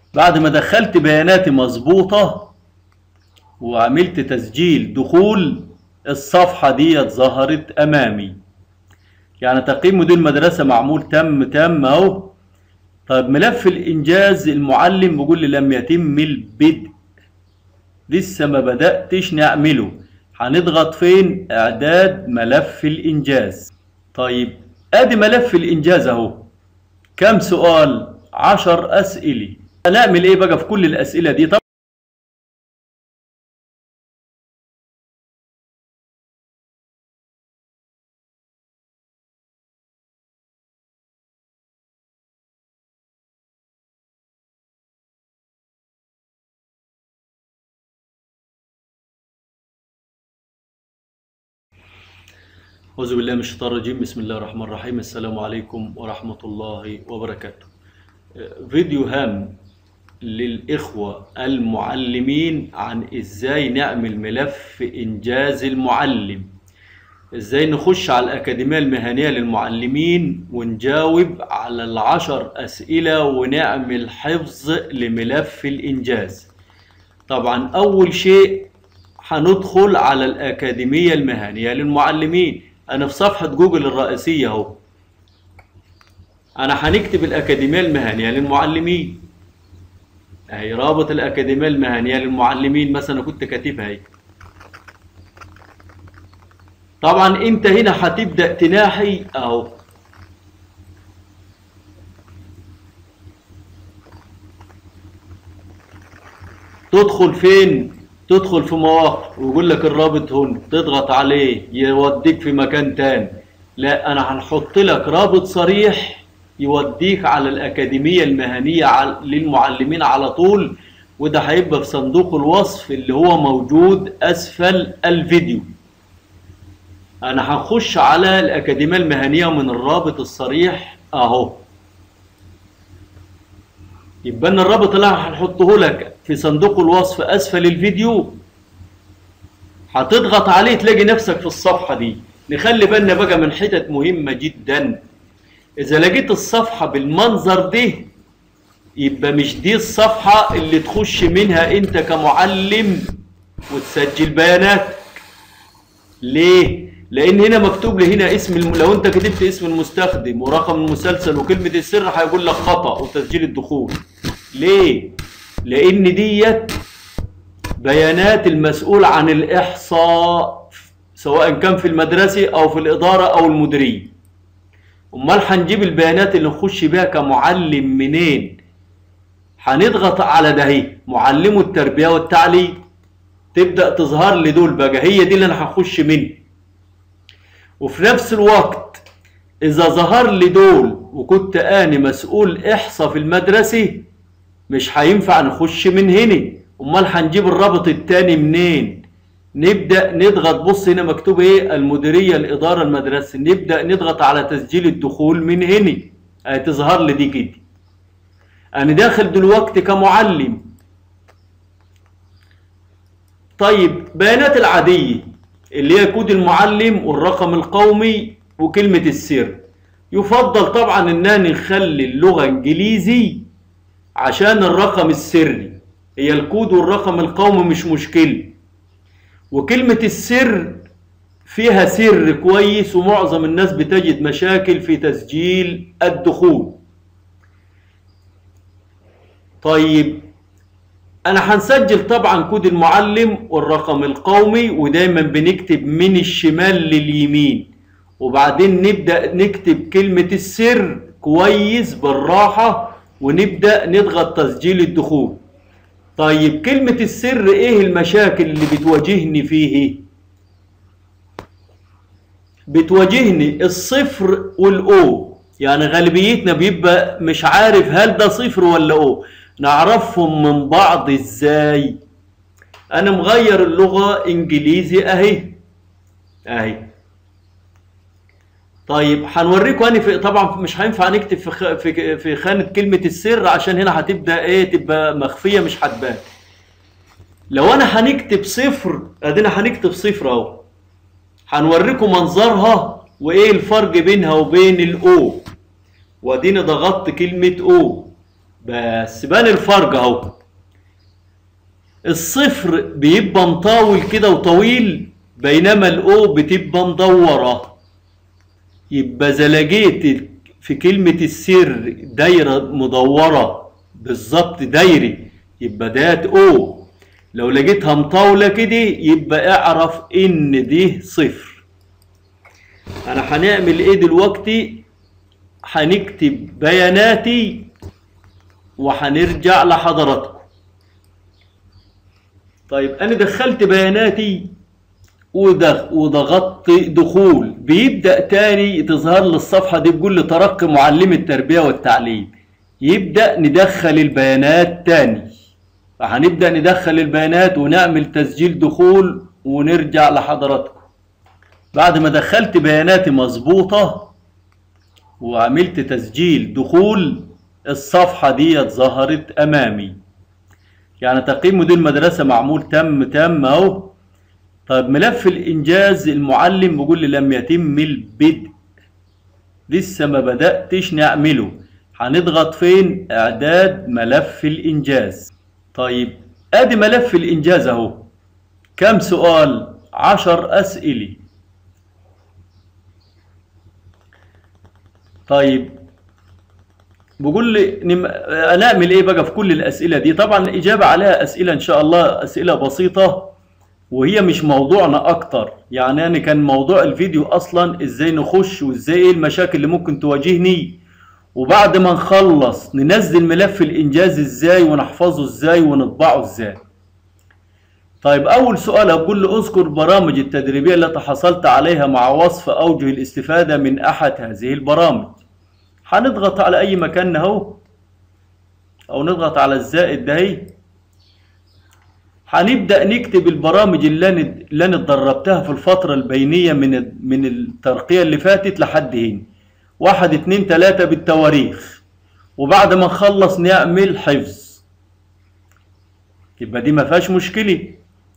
بعد ما دخلت بياناتي مظبوطة وعملت تسجيل دخول الصفحة دي ظهرت أمامي يعني تقييم مدير المدرسة معمول تم تم أهو طيب ملف الإنجاز المعلم بيقول لي لم يتم البدء لسه ما بدأتش نعمله هنضغط فين إعداد ملف الإنجاز طيب ادي ملف الانجاز اهو كم سؤال عشر اسئله هنعمل ايه بقى في كل الاسئله دي طب أعوذ بالله من الشيطان الرجيم بسم الله الرحمن الرحيم السلام عليكم ورحمة الله وبركاته فيديو هام للإخوة المعلمين عن إزاي نعمل ملف إنجاز المعلم إزاي نخش على الأكاديمية المهنية للمعلمين ونجاوب على العشر أسئلة ونعمل حفظ لملف الإنجاز طبعا أول شيء هندخل على الأكاديمية المهنية للمعلمين أنا في صفحة جوجل الرئيسية أهو أنا هنكتب الأكاديمية المهنية للمعلمين أهي رابط الأكاديمية المهنية للمعلمين مثلا كنت كاتبها أهي طبعا أنت هنا هتبدأ تناحي أهو تدخل فين تدخل في مواقع ويقول لك الرابط هنا تضغط عليه يوديك في مكان تاني لا انا هنحط لك رابط صريح يوديك على الاكاديميه المهنيه للمعلمين على طول وده هيبقى في صندوق الوصف اللي هو موجود اسفل الفيديو انا هخش على الاكاديميه المهنيه من الرابط الصريح اهو يبقى ان الرابط اللي هنحطه لك في صندوق الوصف اسفل الفيديو هتضغط عليه تلاقي نفسك في الصفحه دي نخلي بالنا بقى من حتت مهمه جدا اذا لقيت الصفحه بالمنظر ده يبقى مش دي الصفحه اللي تخش منها انت كمعلم وتسجل بياناتك ليه لان هنا مكتوب لي هنا اسم الم... لو انت كتبت اسم المستخدم ورقم المسلسل وكلمه السر هيقول لك خطا وتسجيل الدخول ليه لان ديت بيانات المسؤول عن الاحصاء سواء كان في المدرسه او في الاداره او المديريه امال هنجيب البيانات اللي نخش بيها كمعلم منين هنضغط على ده اهي معلمو التربيه والتعليم تبدا تظهر لي دول بقى هي دي اللي انا هخش منها وفي نفس الوقت اذا ظهر لي دول وكنت انا مسؤول احصاء في المدرسه مش هينفع نخش من هنا امال هنجيب الرابط التاني منين نبدا نضغط بص هنا مكتوب ايه المديريه الاداره المدرسه نبدا نضغط على تسجيل الدخول من هنا هتظهر لي دي كده انا داخل دلوقتي كمعلم طيب بيانات العاديه اللي هي كود المعلم والرقم القومي وكلمه السر يفضل طبعا اننا نخلي اللغه انجليزي عشان الرقم السري هي الكود والرقم القومي مش مشكلة وكلمة السر فيها سر كويس ومعظم الناس بتجد مشاكل في تسجيل الدخول طيب انا هنسجل طبعا كود المعلم والرقم القومي ودايما بنكتب من الشمال لليمين وبعدين نبدأ نكتب كلمة السر كويس بالراحة ونبدأ نضغط تسجيل الدخول طيب كلمة السر ايه المشاكل اللي بتواجهني فيه بتواجهني الصفر والاو يعني غالبيتنا بيبقى مش عارف هل ده صفر ولا او نعرفهم من بعض ازاي انا مغير اللغة انجليزي اهي اهي طيب هنوريكم انا في طبعا مش هينفع نكتب في خ... في في خانه كلمه السر عشان هنا هتبدا ايه تبقى مخفيه مش هتبان لو انا هنكتب صفر ادينا هنكتب صفر اهو هنوريكم منظرها وايه الفرق بينها وبين الاو وادينا ضغطت كلمه او بس بان الفرق اهو الصفر بيبقى مطاول كده وطويل بينما الاو بتبقى مدوره يبقى اذا لقيت في كلمه السر دايره مدوره بالظبط دايري يبقى ديت او لو لقيتها مطاوله كده يبقى اعرف ان دي صفر انا هنعمل ايه دلوقتي هنكتب بياناتي وهنرجع لحضراتكم طيب انا دخلت بياناتي ودخ- وضغطت دخول بيبدأ تاني تظهر لي الصفحة دي بيقول لي ترقي معلم التربية والتعليم يبدأ ندخل البيانات تاني فهنبدأ ندخل البيانات ونعمل تسجيل دخول ونرجع لحضراتكم بعد ما دخلت بياناتي مظبوطة وعملت تسجيل دخول الصفحة دي ظهرت أمامي يعني تقييم مدير المدرسة معمول تم تم أهو طيب ملف الإنجاز المعلم بيقول لي لم يتم البدء لسه ما بدأتش نعمله هنضغط فين إعداد ملف الإنجاز طيب أدي ملف الإنجاز أهو كم سؤال عشر أسئلة طيب بيقول لي نم... هنعمل ايه بقى في كل الاسئله دي طبعا الاجابه عليها اسئله ان شاء الله اسئله بسيطه وهي مش موضوعنا اكتر يعني انا كان موضوع الفيديو اصلا ازاي نخش وازاي ايه المشاكل اللي ممكن تواجهني وبعد ما نخلص ننزل ملف الانجاز ازاي ونحفظه ازاي ونطبعه ازاي طيب اول سؤال هقول له اذكر برامج التدريبيه التي حصلت عليها مع وصف اوجه الاستفاده من احد هذه البرامج هنضغط على اي مكان اهو او نضغط على الزائد ده اهي هنبدا نكتب البرامج اللي انا اللي انا اتدربتها في الفتره البينيه من من الترقيه اللي فاتت لحد هنا واحد اتنين تلاته بالتواريخ وبعد ما نخلص نعمل حفظ يبقى دي ما فيهاش مشكله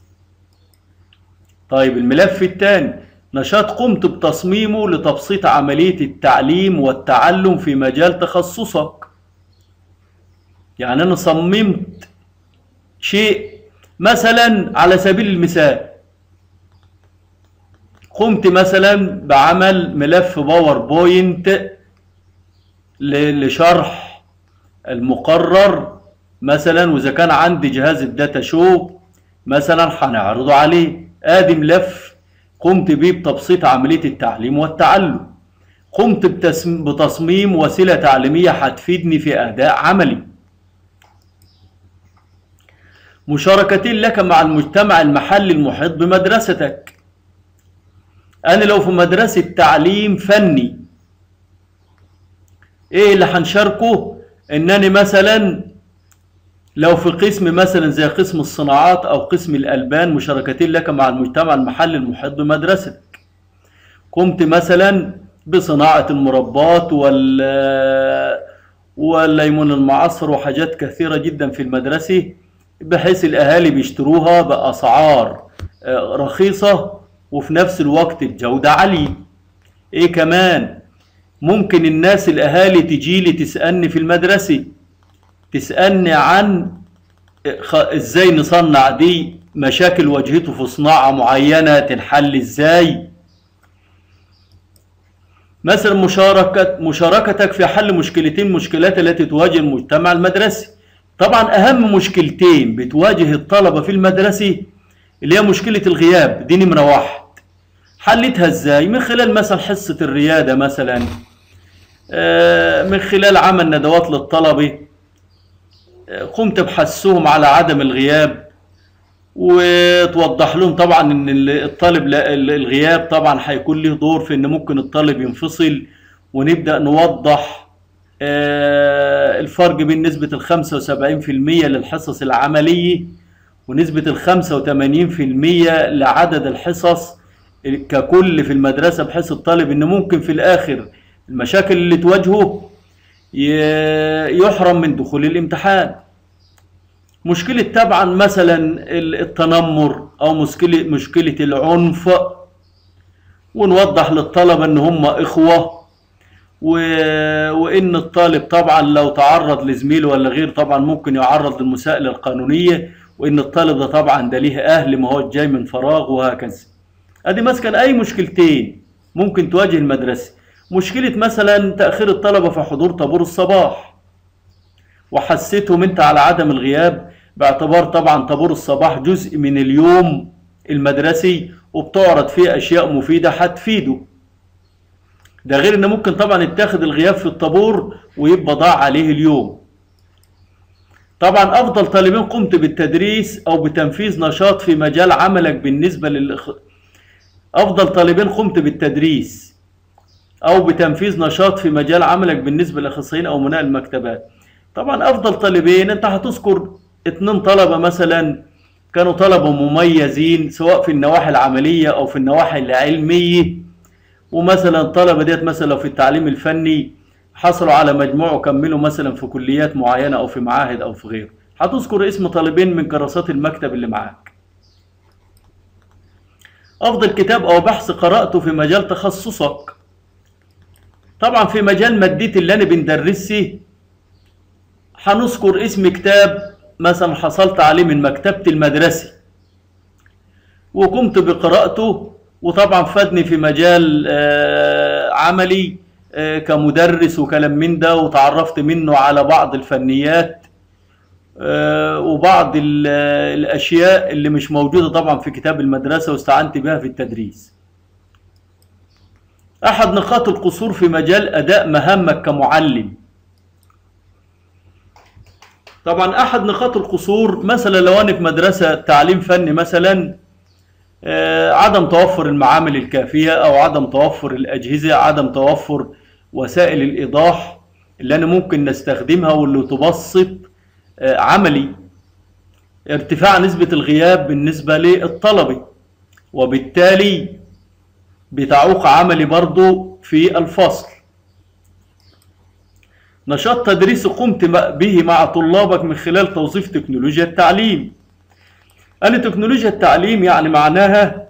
طيب الملف الثاني نشاط قمت بتصميمه لتبسيط عملية التعليم والتعلم في مجال تخصصك يعني أنا صممت شيء مثلا على سبيل المثال قمت مثلا بعمل ملف باوربوينت ل- لشرح المقرر مثلا واذا كان عندي جهاز الداتا شو مثلا هنعرضه عليه ادي ملف قمت بيه بتبسيط عملية التعليم والتعلم قمت بتسم- بتصميم وسيلة تعليمية هتفيدني في أداء عملي مشاركتين لك مع المجتمع المحلي المحيط بمدرستك أنا لو في مدرسة تعليم فني إيه اللي هنشاركه إنني مثلا لو في قسم مثلا زي قسم الصناعات او قسم الالبان مشاركتين لك مع المجتمع المحلي المحيط بمدرستك قمت مثلا بصناعة المربات وال والليمون المعصر وحاجات كثيرة جدا في المدرسة بحيث الأهالي بيشتروها بأسعار آه، رخيصة وفي نفس الوقت بجودة عالية إيه كمان ممكن الناس الأهالي تجيلي تسألني في المدرسة تسألني عن خ- ازاي نصنع دي مشاكل واجهته في صناعة معينة تنحل ازاي مثلا مشاركة مشاركتك في حل مشكلتين مشكلات التي تواجه المجتمع المدرسي طبعا اهم مشكلتين بتواجه الطلبة في المدرسة اللي هي مشكلة الغياب دي نمرة واحد حلتها ازاي من خلال مثلا حصة الريادة مثلا آه، من خلال عمل ندوات للطلبة قمت بحثهم على عدم الغياب وتوضح لهم طبعا ان الطالب لا- الغياب طبعا هيكون له دور في ان ممكن الطالب ينفصل ونبدا نوضح آه، الفرق بين نسبة ال 75% للحصص العملية ونسبة ال 85% لعدد الحصص ككل في المدرسة بحيث الطالب ان ممكن في الاخر المشاكل اللي تواجهه ي- يحرم من دخول الامتحان مشكلة طبعا مثلا ال- التنمر او مشكلة مشكلة العنف ونوضح للطلبة ان هم اخوة و... وان الطالب طبعا لو تعرض لزميله ولا غيره طبعا ممكن يعرض للمساءله القانونيه وان الطالب ده طبعا ده ليه اهل ما هو جاي من فراغ وهكذا ادي مثلا اي مشكلتين ممكن تواجه المدرسه مشكله مثلا تاخير الطلبه في حضور طابور الصباح وحسيتهم انت على عدم الغياب باعتبار طبعا طابور الصباح جزء من اليوم المدرسي وبتعرض فيه اشياء مفيده هتفيده ده غير ان ممكن طبعا يتاخد الغياب في الطابور ويبقى ضاع عليه اليوم طبعا افضل طالبين قمت بالتدريس او بتنفيذ نشاط في مجال عملك بالنسبه للإخ... افضل طالبين قمت بالتدريس او بتنفيذ نشاط في مجال عملك بالنسبه للاخصائيين او مناء المكتبات طبعا افضل طالبين انت هتذكر اتنين طلبه مثلا كانوا طلبه مميزين سواء في النواحي العمليه او في النواحي العلميه ومثلا الطلبه ديت مثلا لو في التعليم الفني حصلوا على مجموع وكملوا مثلا في كليات معينه او في معاهد او في غيره هتذكر اسم طالبين من كراسات المكتب اللي معاك افضل كتاب او بحث قراته في مجال تخصصك طبعا في مجال مادتي اللي انا بندرسه هنذكر اسم كتاب مثلا حصلت عليه من مكتبة المدرسة وقمت بقراءته وطبعا فادني في مجال آه، عملي آه، كمدرس وكلام من ده وتعرفت منه على بعض الفنيات آه، وبعض ال- الأشياء اللي مش موجودة طبعا في كتاب المدرسة واستعنت بها في التدريس أحد نقاط القصور في مجال أداء مهامك كمعلم طبعا احد نقاط القصور مثلا لو انا في مدرسه تعليم فني مثلا آه، عدم توفر المعامل الكافيه او عدم توفر الاجهزه عدم توفر وسائل الايضاح اللي انا ممكن نستخدمها واللي تبسط آه، عملي ارتفاع نسبه الغياب بالنسبه للطلبه وبالتالي بتعوق عملي برضو في الفصل نشاط تدريسي قمت م- به مع طلابك من خلال توظيف تكنولوجيا التعليم أنا تكنولوجيا التعليم يعني معناها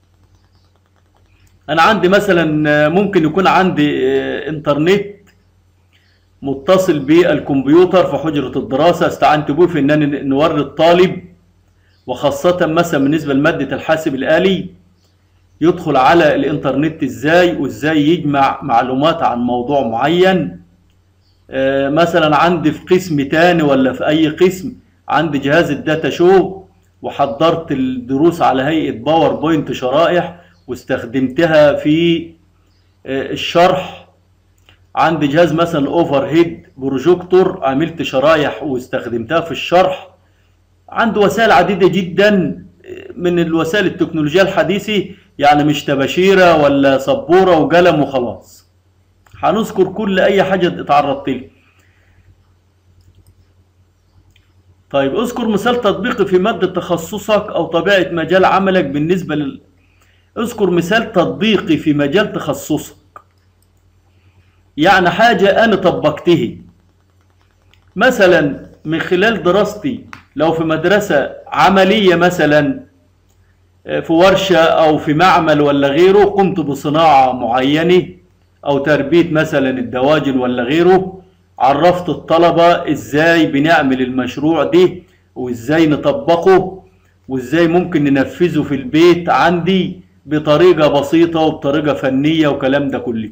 أنا عندي مثلا آه، ممكن يكون عندي آه، إنترنت متصل بالكمبيوتر في حجرة الدراسة استعنت به في إنني نوري الطالب وخاصة مثلا بالنسبة لمادة الحاسب الآلي يدخل على الإنترنت إزاي وإزاي يجمع معلومات عن موضوع معين آه، مثلا عندي في قسم تاني ولا في اي قسم عندي جهاز الداتا شو وحضرت الدروس على هيئة باوربوينت شرائح واستخدمتها في آه، الشرح عندي جهاز مثلا اوفر هيد بروجيكتور عملت شرايح واستخدمتها في الشرح عندي وسائل عديدة جدا من الوسائل التكنولوجيا الحديثة يعني مش تباشيرة ولا سبورة وقلم وخلاص هنذكر كل اي حاجه اتعرضت لها طيب اذكر مثال تطبيقي في ماده تخصصك او طبيعه مجال عملك بالنسبه لل اذكر مثال تطبيقي في مجال تخصصك يعني حاجه انا طبقته مثلا من خلال دراستي لو في مدرسه عمليه مثلا في ورشه او في معمل ولا غيره قمت بصناعه معينه او تربيه مثلا الدواجن ولا غيره عرفت الطلبه ازاي بنعمل المشروع ده وازاي نطبقه وازاي ممكن ننفذه في البيت عندي بطريقه بسيطه وبطريقه فنيه وكلام ده كله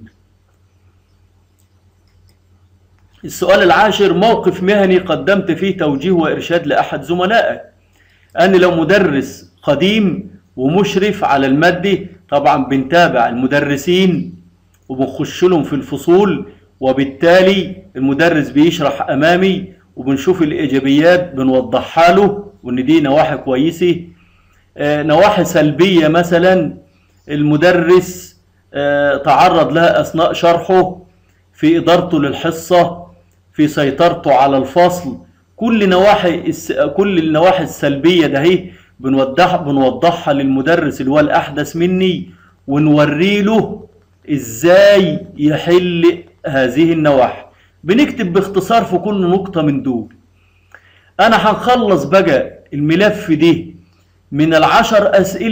السؤال العاشر موقف مهني قدمت فيه توجيه وارشاد لاحد زملائك انا لو مدرس قديم ومشرف على الماده طبعا بنتابع المدرسين وبنخش لهم في الفصول وبالتالي المدرس بيشرح امامي وبنشوف الايجابيات بنوضحها له وان دي نواحي كويسه آه، نواحي سلبيه مثلا المدرس آه، تعرض لها اثناء شرحه في ادارته للحصه في سيطرته على الفصل كل نواحي الس... كل النواحي السلبيه ده هي بنوضح بنوضحها للمدرس اللي هو الاحدث مني ونوري له ازاي يحل هذه النواحي بنكتب باختصار في كل نقطة من دول انا هنخلص بقى الملف ده من العشر اسئلة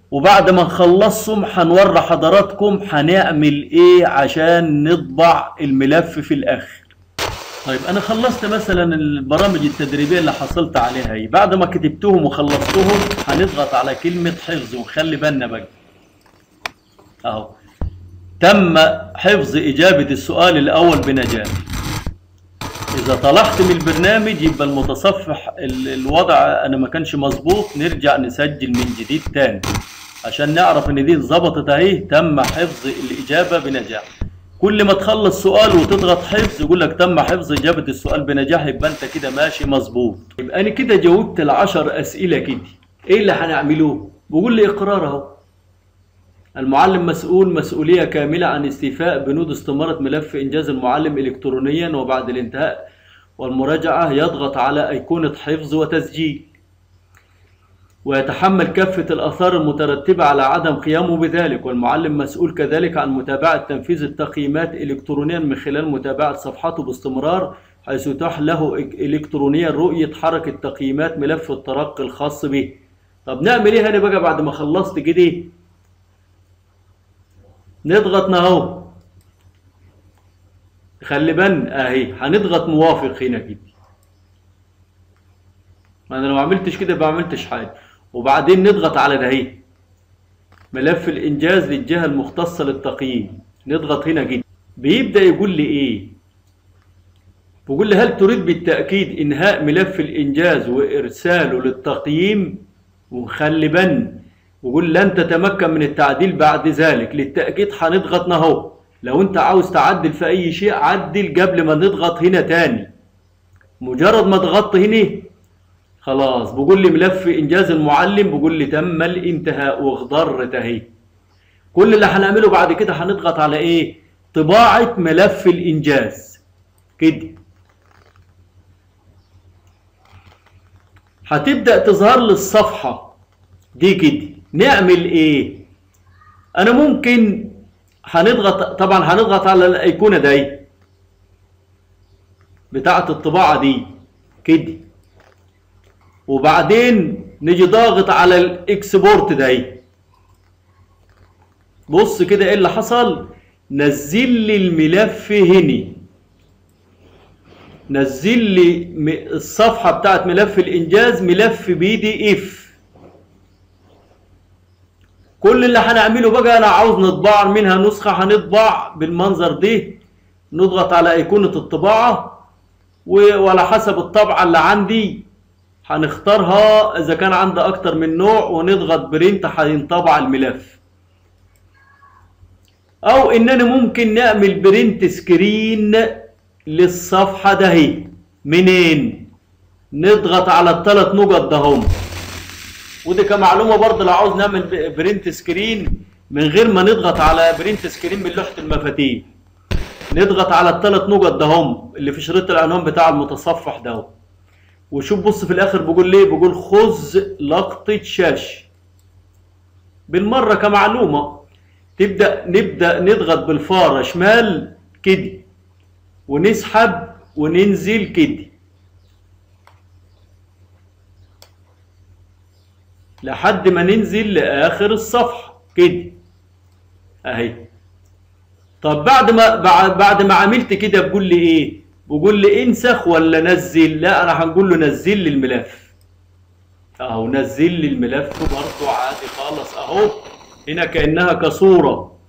وبعد ما نخلصهم هنوري حضراتكم هنعمل ايه عشان نطبع الملف في الاخر طيب انا خلصت مثلا البرامج التدريبيه اللي حصلت عليها ايه بعد ما كتبتهم وخلصتهم هنضغط على كلمه حفظ ونخلي بالنا بقى اهو تم حفظ اجابه السؤال الاول بنجاح اذا طلعت من البرنامج يبقى المتصفح ال- الوضع انا ما كانش مظبوط نرجع نسجل من جديد تاني عشان نعرف ان دي اتظبطت اهي تم حفظ الاجابه بنجاح كل ما تخلص سؤال وتضغط حفظ يقول لك تم حفظ اجابه السؤال بنجاح يبقى انت كده ماشي مظبوط يبقى انا كده جاوبت العشر اسئله كده ايه اللي هنعملوه بيقول لي اقرار اهو المعلم مسؤول مسؤولية كاملة عن استيفاء بنود استمارة ملف إنجاز المعلم إلكترونيا وبعد الانتهاء والمراجعة يضغط على أيقونة حفظ وتسجيل ويتحمل كافة الآثار المترتبة على عدم قيامه بذلك والمعلم مسؤول كذلك عن متابعة تنفيذ التقييمات إلكترونيا من خلال متابعة صفحاته باستمرار حيث يتاح له إك- إلكترونيا رؤية حركة تقييمات ملف الترقي الخاص به طب نعمل ايه هنا بقى بعد ما خلصت كده نضغط اهو خلي بال اهي هنضغط موافق هنا كده ما انا لو ما عملتش كده ما عملتش حاجه وبعدين نضغط على ده اهي ملف الانجاز للجهه المختصه للتقييم نضغط هنا كده بيبدا يقول لي ايه بيقول لي هل تريد بالتاكيد انهاء ملف الانجاز وارساله للتقييم وخلي بال وقول لن تتمكن من التعديل بعد ذلك للتأكيد هنضغط اهو لو انت عاوز تعدل في اي شيء عدل قبل ما نضغط هنا تاني مجرد ما ضغطت هنا خلاص بقول لي ملف انجاز المعلم بقول لي تم الانتهاء واخضرت اهي كل اللي هنعمله بعد كده هنضغط على ايه طباعة ملف الانجاز كده هتبدأ تظهر لي الصفحة دي كده نعمل ايه انا ممكن هنضغط طبعا هنضغط على الايقونه دي بتاعه الطباعه دي كده وبعدين نيجي ضاغط على الاكسبورت دي بص كده ايه اللي حصل نزل لي الملف هنا نزل لي م- الصفحه بتاعت ملف الانجاز ملف بي دي اف كل اللي هنعمله بقى انا عاوز نطبع منها نسخة هنطبع بالمنظر ده نضغط على ايقونة الطباعة و- وعلى حسب الطبعة اللي عندي هنختارها اذا كان عندي اكتر من نوع ونضغط برنت هينطبع الملف او اننا ممكن نعمل برنت سكرين للصفحة دهي منين نضغط على الثلاث نقط دهم ودي كمعلومه برضه لو عاوز نعمل ب- برنت سكرين من غير ما نضغط على برنت سكرين من لوحه المفاتيح نضغط على الثلاث نقط ده هم اللي في شريط العنوان بتاع المتصفح ده هو. وشوف بص في الاخر بيقول ليه بيقول خذ لقطه شاشه بالمره كمعلومه تبدا نبدا نضغط بالفاره شمال كده ونسحب وننزل كده لحد ما ننزل لاخر الصفحه كده اهي طب بعد ما بعد بعد ما عملت كده بقول لي ايه بقول لي انسخ ولا نزل لا انا هنقول له نزل لي الملف اهو نزل لي الملف برضه عادي خالص اهو هنا كانها كصوره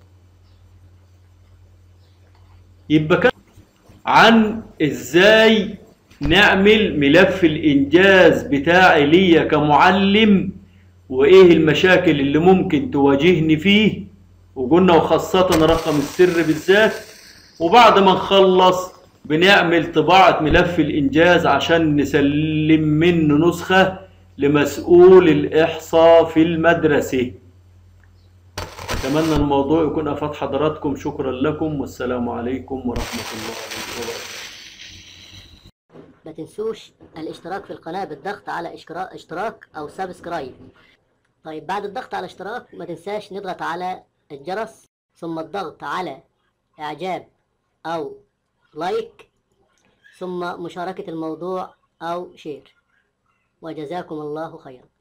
يبقى كان عن ازاي نعمل ملف الانجاز بتاعي ليا كمعلم وايه المشاكل اللي ممكن تواجهني فيه وقلنا وخاصة رقم السر بالذات وبعد ما نخلص بنعمل طباعة ملف الإنجاز عشان نسلم منه نسخة لمسؤول الإحصاء في المدرسة أتمنى الموضوع يكون أفاد حضراتكم شكرا لكم والسلام عليكم ورحمة الله وبركاته ما تنسوش الاشتراك في القناة بالضغط على اشتراك, اشتراك أو سبسكرايب طيب بعد الضغط على اشتراك ما تنساش نضغط على الجرس ثم الضغط على إعجاب أو لايك ثم مشاركة الموضوع أو شير وجزاكم الله خيرا